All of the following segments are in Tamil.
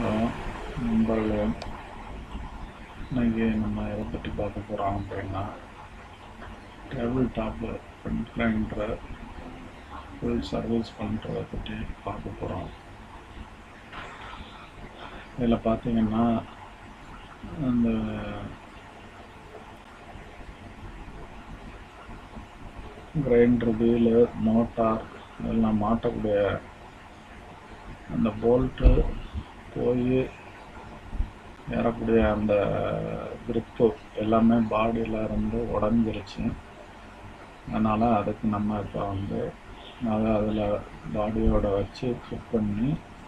ஹலோ நண்பர்களே இன்னைக்கு நம்ம எதை பற்றி பார்க்க போகிறோம் அப்படின்னா டேபிள் டாப்பு ஃப்ரண்ட் கிரைண்டரை ஃபுல் சர்வீஸ் பண்ணுறதை பற்றி பார்க்க போகிறோம் இதில் பார்த்தீங்கன்னா அந்த கிரைண்டர் வீலு மோட்டார் இதெல்லாம் மாட்டக்கூடிய அந்த போல்ட்டு போய் ஏறக்கூடிய அந்த grip எல்லாமே பாடியில் இருந்து உடஞ்சிருச்சு அதனால் அதுக்கு நம்ம இப்போ வந்து அதை அதில் பாடியோட வச்சு ஃபிட் பண்ணி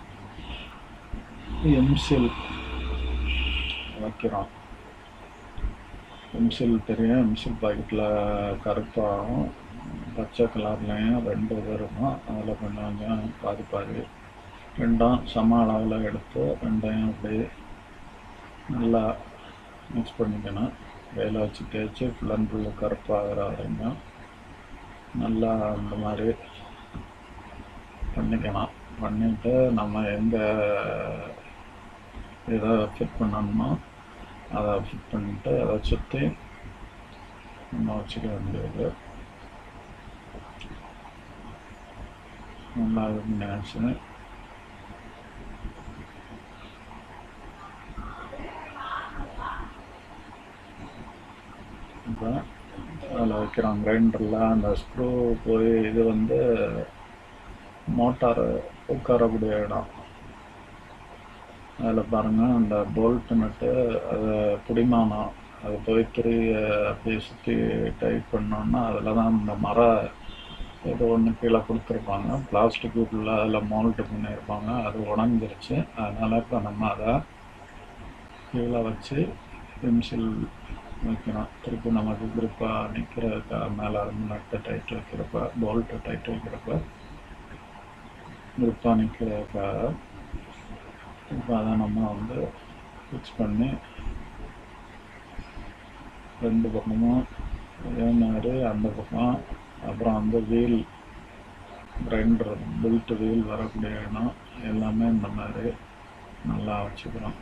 எம்சில் வைக்கிறோம் எம்சில் தெரியும் எம்சில் பாக்கெட்டில் கருப்பாகவும் பச்சை கலர்லேயும் ரெண்டு இது இருக்கும் அதில் கொஞ்சம் கொஞ்சம் பாதி பாதி ரெண்டும் சம அளவில் எடுத்து ரெண்டையும் அப்படி நல்லா மிக்ஸ் பண்ணிக்கணும் வேலை வச்சு தேய்ச்சி ஃபுல் அண்ட் ஃபுல்லு கருப்பாகிற வரைக்கும் நல்லா அந்த மாதிரி பண்ணிக்கணும் பண்ணிவிட்டு நம்ம எந்த இதை ஃபிட் பண்ணணுமோ அதை ஃபிட் பண்ணிவிட்டு அதை சுற்றி நம்ம வச்சுக்க வேண்டியது நல்லா இது பண்ணியாச்சு இப்போ அதில் வைக்கிறோம் கிரைண்டரில் அந்த ஸ்க்ரூ போய் இது வந்து மோட்டார் உட்காரக்கூடிய இடம் அதில் பாருங்கள் அந்த போல்ட் நட்டு அதை பிடிமானம் அது போய் துரி அப்படியே சுற்றி டைட் பண்ணோன்னா அதில் தான் இந்த மர இது ஒன்று கீழே கொடுத்துருப்பாங்க பிளாஸ்டிக் உள்ள அதில் மோல்ட்டு பண்ணியிருப்பாங்க அது உடஞ்சிருச்சு அதனால் இப்போ நம்ம அதை கீழே வச்சு பென்சில் வைக்கணும் திருப்பி நமக்கு கிரிப்பாக நிற்கிறதுக்கா மேலே இருந்து நட்டு டைட் வைக்கிறப்ப போல்ட்டு டைட் வைக்கிறப்ப கிரிப்பாக நிற்கிறதுக்காக இப்போ அதை நம்ம வந்து ஃபிக்ஸ் பண்ணி ரெண்டு பக்கமும் இதே மாதிரி அந்த பக்கம் அப்புறம் அந்த வீல் கிரைண்டர் பெல்ட் வீல் வரக்கூடிய இடம் எல்லாமே இந்த மாதிரி நல்லா வச்சுக்கிறோம்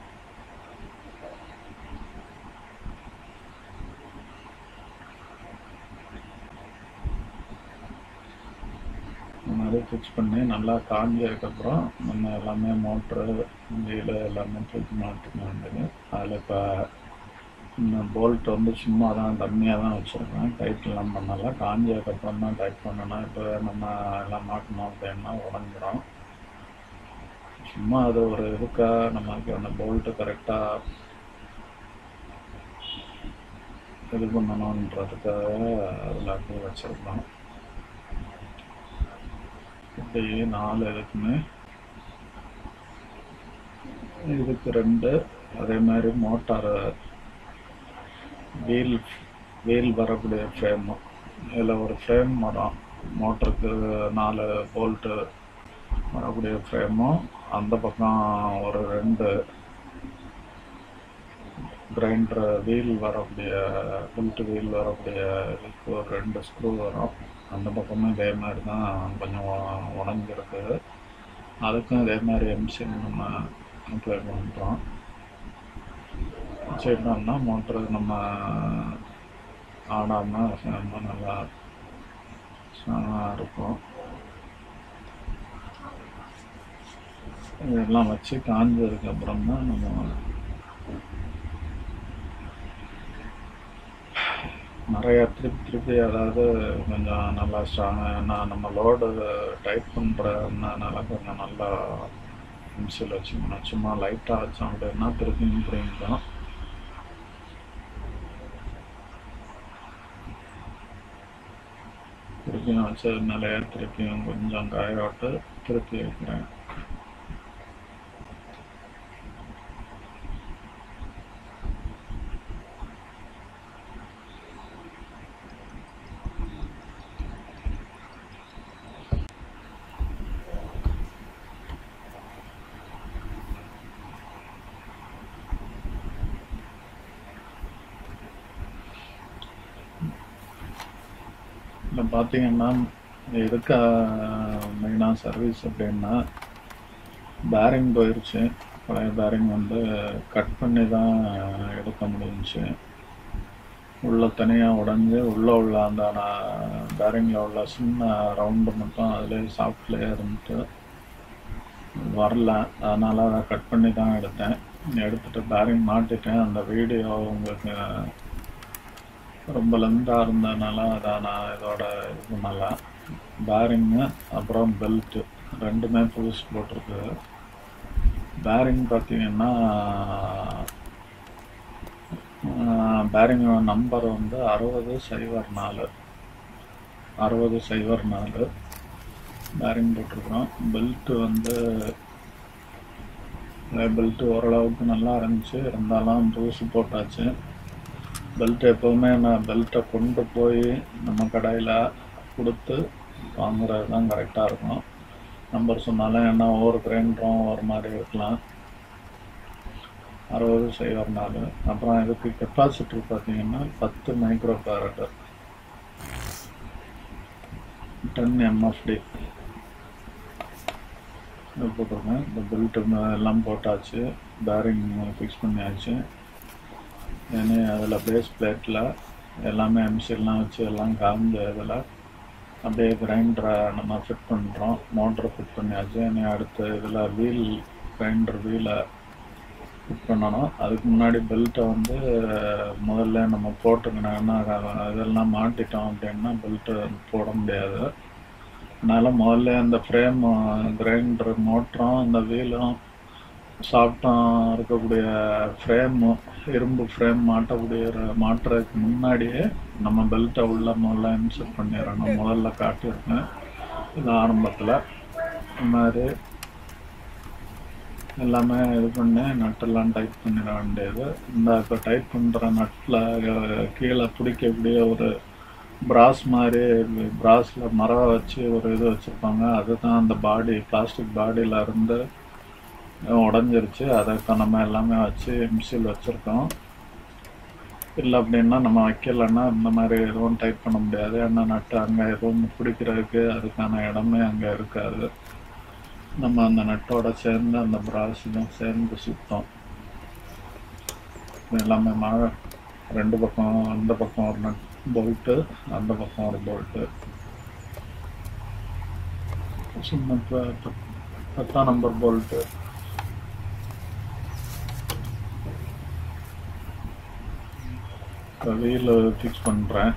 இந்த மாதிரி ஃபிக்ஸ் பண்ணி நல்லா காஞ்சதுக்கப்புறம் நம்ம எல்லாமே மோட்ரு வீலு எல்லாமே தூக்கி மாட்ட வேண்டியது அதில் இப்போ இந்த போல்ட் வந்து சும்மா தான் கம்மியாக தான் வச்சுருக்கேன் டைட் எல்லாம் பண்ணல காஞ்சதுக்கப்புறம் தான் டைட் பண்ணணும் இப்போ நம்ம எல்லாம் மாட்டணும் அப்படின்னா உடஞ்சிரும் சும்மா அது ஒரு இதுக்கா நமக்கு அந்த போல்ட்டு கரெக்டாக இது பண்ணணுன்றதுக்காக அதில் அப்படியே வச்சுருக்கோம் இப்படி நாலு இதுக்குமே இதுக்கு ரெண்டு அதே மாதிரி மோட்டார் வீல் வீல் வரக்கூடிய ஃப்ரேமு இதில் ஒரு ஃப்ரேம் வரும் மோட்டருக்கு நாலு போல்ட்டு வரக்கூடிய ஃப்ரேமும் அந்த பக்கம் ஒரு ரெண்டு கிரைண்டர் வீல் வரக்கூடிய புல்ட்டு வீல் வரக்கூடிய இதுக்கு ஒரு ரெண்டு ஸ்க்ரூ வரும் அந்த பக்கமும் இதே மாதிரி தான் கொஞ்சம் உடஞ்சிருக்கு அதுக்கும் இதே மாதிரி எம்சின் நம்ம அப்ளை பண்ணுறோம் வச்சுட்டோம்னா மோட்ரு நம்ம ஆடாமல் ரொம்ப நல்லா இருக்கும் இதெல்லாம் வச்சு காஞ்சதுக்கப்புறம் தான் நம்ம நிறைய திருப்பி திருப்பி அதாவது கொஞ்சம் நல்லா ஸ்ட்ராங்காக ஏன்னா நம்ம லோடு டைட் பண்ணுறதுனால கொஞ்சம் நல்லா மிக்சியில் வச்சுக்கணும் சும்மா லைட்டாக வச்சோம் அப்படின்னா திருப்பி பிடிக்கும் திருப்பியும் வச்சது நிலைய திருப்பியும் கொஞ்சம் காயோட்டு திருப்பி வைக்கிறேன் இல்லை பார்த்தீங்கன்னா எதுக்கு மெயினாக சர்வீஸ் அப்படின்னா பேரிங் போயிடுச்சு பழைய பேரிங் வந்து கட் பண்ணி தான் எடுக்க முடிஞ்சுச்சு உள்ள தனியாக உடஞ்சி உள்ளே உள்ள அந்த பேரிங்கில் உள்ள சின்ன ரவுண்டு மட்டும் அதிலே சாஃப்ட்லேயே இருந்துட்டு வரல அதனால் அதை கட் பண்ணி தான் எடுத்தேன் எடுத்துட்டு பேரிங் மாட்டிட்டேன் அந்த வீடியோ உங்களுக்கு ரொம்ப லென்த்தாக இருந்ததுனால அதை நான் இதோட இது பண்ணல பேரிங்கு அப்புறம் பெல்ட்டு ரெண்டுமே புதுசு போட்டிருக்கு பேரிங் பார்த்தீங்கன்னா பேரிங் நம்பர் வந்து அறுபது சைபர் நாலு அறுபது சைபர் நாலு பேரிங் போட்டிருக்கிறோம் பெல்ட்டு வந்து பெல்ட்டு ஓரளவுக்கு நல்லா இருந்துச்சு இருந்தாலும் புதுசு போட்டாச்சு பெல்ட் எப்போவுமே நான் பெல்ட்டை கொண்டு போய் நம்ம கடையில் கொடுத்து வாங்குறது தான் கரெக்டாக இருக்கும் நம்பர் சொன்னாலும் என்ன ஒவ்வொரு கிரைண்டரும் ஒரு மாதிரி இருக்கலாம் அறுபது சைபர் நாலு அப்புறம் இதுக்கு கெப்பாசிட்டர் பார்த்தீங்கன்னா பத்து மைக்ரோ பேரட்டு டென் எம்எஃப்டி இது போட்டிருக்கேன் இந்த பெல்ட்டு எல்லாம் போட்டாச்சு பேரிங் ஃபிக்ஸ் பண்ணியாச்சு ஏன்னா அதில் பேஸ் பிளேட்டில் எல்லாமே எம்சிலாம் வச்சு எல்லாம் காமிஞ்ச இதில் அப்படியே கிரைண்டரை நம்ம ஃபிட் பண்ணுறோம் மோட்ரு ஃபிட் பண்ணியாச்சு இனி அடுத்து இதில் வீல் கிரைண்டர் வீலை ஃபிட் பண்ணணும் அதுக்கு முன்னாடி பெல்ட்டை வந்து முதல்ல நம்ம போட்டுக்கணும்னா இதெல்லாம் மாட்டிட்டோம் அப்படின்னா பெல்ட்டு போட முடியாது அதனால் முதல்ல அந்த ஃப்ரேம் கிரைண்டர் மோட்டரும் அந்த வீலும் சாஃப்டாக இருக்கக்கூடிய ஃப்ரேமு இரும்பு ஃப்ரேம் மாட்டக்கூடிய மாட்டுறதுக்கு முன்னாடியே நம்ம பெல்ட்டை உள்ள முதல்ல இன்சர்ட் பண்ணிடணும் முதல்ல காட்டியிருக்கேன் இது ஆரம்பத்தில் இந்த மாதிரி எல்லாமே இது பண்ணி நட்டெல்லாம் டைட் பண்ணிட வேண்டியது இந்த இப்போ டைட் பண்ணுற நட்டில் கீழே பிடிக்கக்கூடிய ஒரு பிராஸ் மாதிரி பிராஸில் மரம் வச்சு ஒரு இது வச்சுருப்பாங்க அதுதான் அந்த பாடி பிளாஸ்டிக் பாடியில் இருந்து உடஞ்சிருச்சு அதை இப்போ நம்ம எல்லாமே வச்சு எம்சில் வச்சுருக்கோம் இல்லை அப்படின்னா நம்ம வைக்கலைன்னா இந்த மாதிரி எதுவும் டைப் பண்ண முடியாது ஏன்னா நட்டு அங்கே எதுவும் பிடிக்கிறதுக்கு அதுக்கான இடமே அங்கே இருக்காது நம்ம அந்த நட்டோட சேர்ந்து அந்த பிராஸும் சேர்ந்து சுத்தம் எல்லாமே மழை ரெண்டு பக்கம் அந்த பக்கம் ஒரு நட் போல்ட்டு அந்த பக்கம் ஒரு போல்ட்டு சின்ன பத்தாம் நம்பர் போல்ட்டு இப்போ வீல் ஃபிக்ஸ் பண்ணுறேன்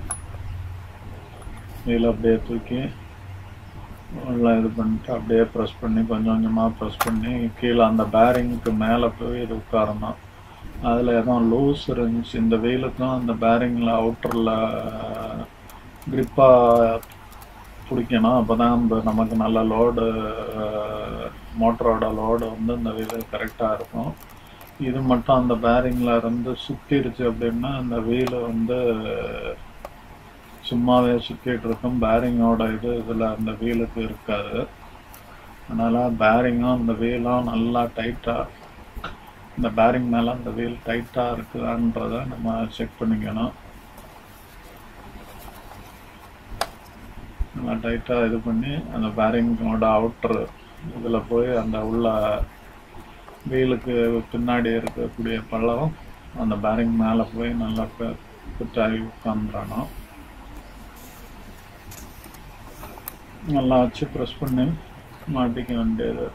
வீல் அப்படியே தூக்கி நல்லா இது பண்ணிட்டு அப்படியே ப்ரெஸ் பண்ணி கொஞ்சம் கொஞ்சமாக ப்ரெஸ் பண்ணி கீழே அந்த பேரிங்க்கு மேலே போய் இது உட்காரணும் அதில் எதுவும் லூஸ் இருந்துச்சு இந்த வெயிலுக்கும் அந்த பேரிங்கில் அவுட்டரில் க்ரிப்பாக பிடிக்கணும் அப்போ தான் இந்த நமக்கு நல்ல லோடு மோட்டரோட லோடு வந்து இந்த வீல் கரெக்டாக இருக்கும் இது மட்டும் அந்த பேரிங்கில் இருந்து சுற்றிருச்சு அப்படின்னா அந்த வீல் வந்து சும்மாவே சுற்றிட்டு இருக்கும் பேரிங்கோட இது இதில் அந்த வீலுக்கு இருக்காது அதனால் பேரிங்கும் அந்த வீலும் நல்லா டைட்டாக இந்த பேரிங் மேலே அந்த வீல் டைட்டாக இருக்குதான்றதை நம்ம செக் பண்ணிக்கணும் நல்லா டைட்டாக இது பண்ணி அந்த பேரிங்கோட அவுட்ரு இதில் போய் அந்த உள்ள வீலுக்கு பின்னாடி இருக்கக்கூடிய பள்ளம் அந்த பேரிங் மேலே போய் நல்லா ஃபிட் ஆகி உட்காந்துடணும் நல்லா வச்சு ப்ரெஸ் பண்ணி மாட்டிக்க வேண்டியது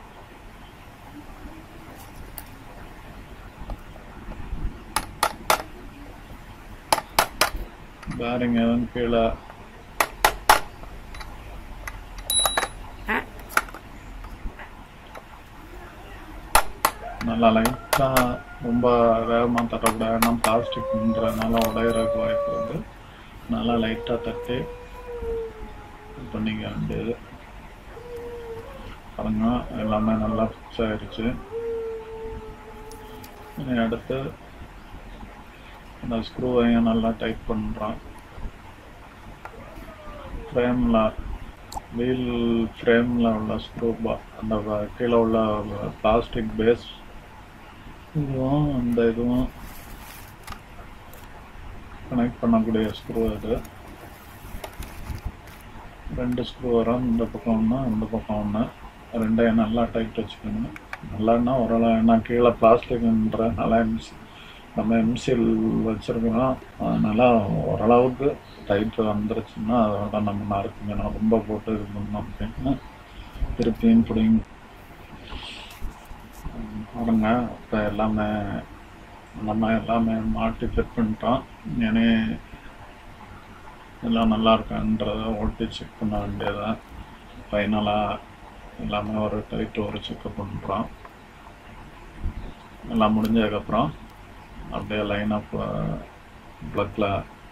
பேரிங் எதுவும் கீழே நல்லா லைட்டாக ரொம்ப வேகமாக தட்டக்கூடாது ஏன்னா பிளாஸ்டிக்ன்றதுனால உடையிறதுக்கு வாய்ப்பு வந்து நல்லா லைட்டாக தட்டி இது பண்ணிக்க வேண்டியது பாருங்க எல்லாமே நல்லா ஃபிக்ஸ் ஆயிடுச்சு இனி அடுத்து இந்த ஸ்க்ரூவையும் நல்லா டைட் பண்ணுறோம் ஃப்ரேமில் வீல் ஃப்ரேமில் உள்ள ஸ்க்ரூ பா அந்த வ- கீழே உள்ள பிளாஸ்டிக் பேஸ் இதுவும் அந்த இதுவும் கனெக்ட் பண்ணக்கூடிய ஸ்க்ரூ அது ரெண்டு ஸ்க்ரூ வரும் இந்த பக்கம் ஒன்று இந்த பக்கம் ஒன்று ரெண்டையும் நல்லா டைட் வச்சுக்கணும் நல்லான்னா ஓரளவு நான் கீழே பிளாஸ்டிக்ன்றனால எம்சி நம்ம எம்சில் வச்சுருக்கோம் அதனால ஓரளவுக்கு டைட்டு வந்துருச்சுன்னா அதோட நம்ம நறுக்குங்கணும் ரொம்ப போட்டு இது பண்ணோம் அப்படின்னா திருப்பியும் பிடிங்க பாருங்க இப்போ எல்லாமே நம்ம எல்லாமே மாட்டி ஃபிட் பண்ணிட்டோம் இனி எல்லாம் நல்லா இருக்கான்றத ஓட்டி செக் பண்ண வேண்டியதான் ஃபைனலாக எல்லாமே ஒரு டைட்டு ஒரு செக்கப் பண்ணுறோம் எல்லாம் முடிஞ்சதுக்கப்புறம் அப்படியே லைன் அப் ப்ளக்கில்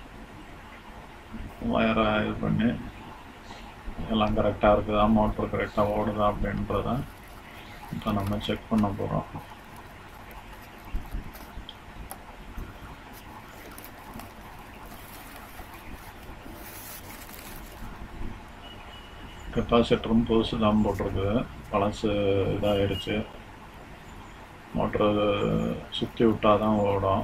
வயரை இது பண்ணி எல்லாம் கரெக்டாக இருக்குதா மோட்ரு கரெக்டாக ஓடுதா அப்படின்றத இப்போ நம்ம செக் பண்ண போகிறோம் கெப்பாசிட்டரும் புதுசு தான் போட்டிருக்குது பழசு இதாகிடுச்சு மோட்ரு சுற்றி விட்டால் தான் ஓடும்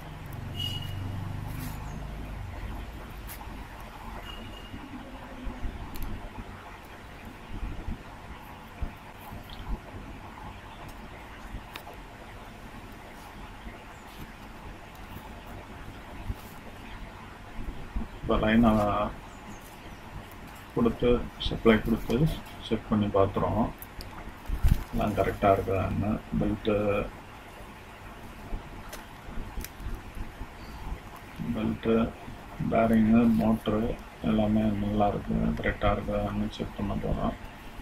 இப்போ லைனை கொடுத்து சப்ளை கொடுத்து செக் பண்ணி பார்த்துருவோம் எல்லாம் கரெக்டாக இருக்குதான்னு பெல்ட்டு பெல்ட்டு பேரிங்கு மோட்ரு எல்லாமே நல்லா இருக்குது கரெக்டாக இருக்குதான்னு செக் பண்ண போகிறோம்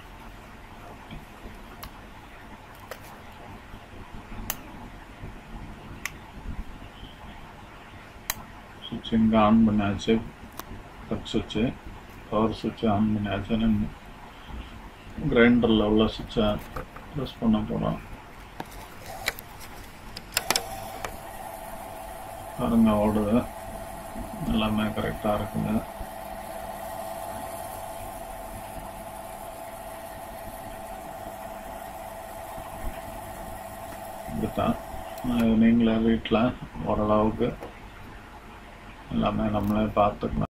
சுவிட்ச் இங்கே ஆன் பண்ணியாச்சு கட் சுவிட்சு பவர் சுவிட்ச் ஆன் பண்ணியாச்சுன்னு கிரைண்டரில் உள்ள சுவிட்சை ப்ரெஸ் பண்ண போகிறோம் பாருங்க ஓடுது எல்லாமே கரெக்டாக இருக்குங்க இப்படித்தான் நீங்களே வீட்டில் ஓரளவுக்கு எல்லாமே நம்மளே பார்த்துக்கலாம்